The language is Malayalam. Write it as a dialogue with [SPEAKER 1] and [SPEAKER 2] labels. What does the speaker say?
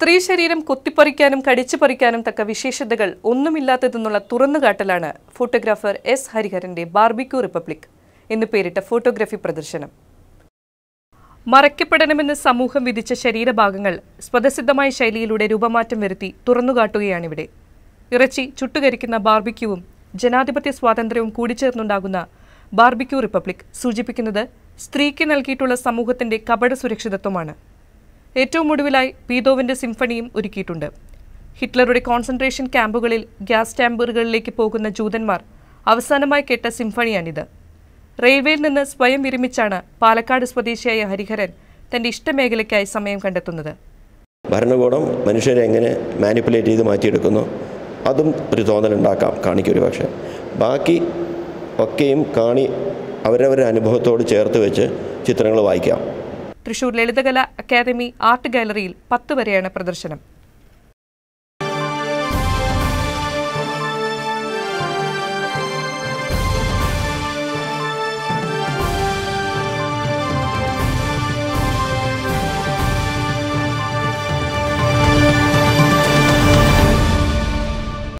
[SPEAKER 1] സ്ത്രീ ശരീരം കൊത്തിപ്പറിക്കാനും കടിച്ചു പറിക്കാനും തക്ക വിശേഷതകൾ ഒന്നുമില്ലാത്തതെന്നുള്ള തുറന്നുകാട്ടലാണ് ഫോട്ടോഗ്രാഫർ എസ് ഹരിഹരന്റെ ബാർബിക്യൂ റിപ്പബ്ലിക് എന്ന് പേരിട്ട ഫോട്ടോഗ്രാഫി പ്രദർശനം മറയ്ക്കപ്പെടണമെന്ന് സമൂഹം വിധിച്ച ശരീരഭാഗങ്ങൾ സ്വതസിദ്ധമായ ശൈലിയിലൂടെ രൂപമാറ്റം വരുത്തി തുറന്നുകാട്ടുകയാണിവിടെ ഇറച്ചി ചുട്ടുകരിക്കുന്ന ബാർബിക്യൂവും ജനാധിപത്യ സ്വാതന്ത്ര്യവും കൂടിച്ചേർന്നുണ്ടാകുന്ന ബാർബിക്യൂ റിപ്പബ്ലിക് സൂചിപ്പിക്കുന്നത് സ്ത്രീക്ക് നൽകിയിട്ടുള്ള സമൂഹത്തിന്റെ കപട സുരക്ഷിതത്വമാണ് ഏറ്റവും ഒടുവിലായി പീതോവിന്റെ സിംഫണിയും ഒരുക്കിയിട്ടുണ്ട് ഹിറ്റ്ലറുടെ കോൺസെൻട്രേഷൻ ക്യാമ്പുകളിൽ ഗ്യാസ് ചാമ്പറുകളിലേക്ക് പോകുന്ന ജൂതന്മാർ അവസാനമായി കേട്ട സിംഫണിയാണിത് റെയിൽവേയിൽ നിന്ന് സ്വയം വിരമിച്ചാണ് പാലക്കാട് സ്വദേശിയായ ഹരിഹരൻ തന്റെ ഇഷ്ടമേഖലയ്ക്കായി സമയം കണ്ടെത്തുന്നത്
[SPEAKER 2] ഭരണകൂടം മനുഷ്യരെ എങ്ങനെ മാനിപ്പുലേറ്റ് ചെയ്ത് മാറ്റിയെടുക്കുന്നു അതും ഒരു തോന്നലുണ്ടാക്കാം കാണിക്കും ഒരു പക്ഷേ ബാക്കി ഒക്കെയും കാണി അവരവരുടെ അനുഭവത്തോട് ചേർത്ത് വെച്ച് ചിത്രങ്ങൾ വായിക്കാം
[SPEAKER 1] തൃശൂർ ലളിതകല അക്കാദമി ആർട്ട് ഗാലറിയിൽ പത്ത് വരെയാണ് പ്രദർശനം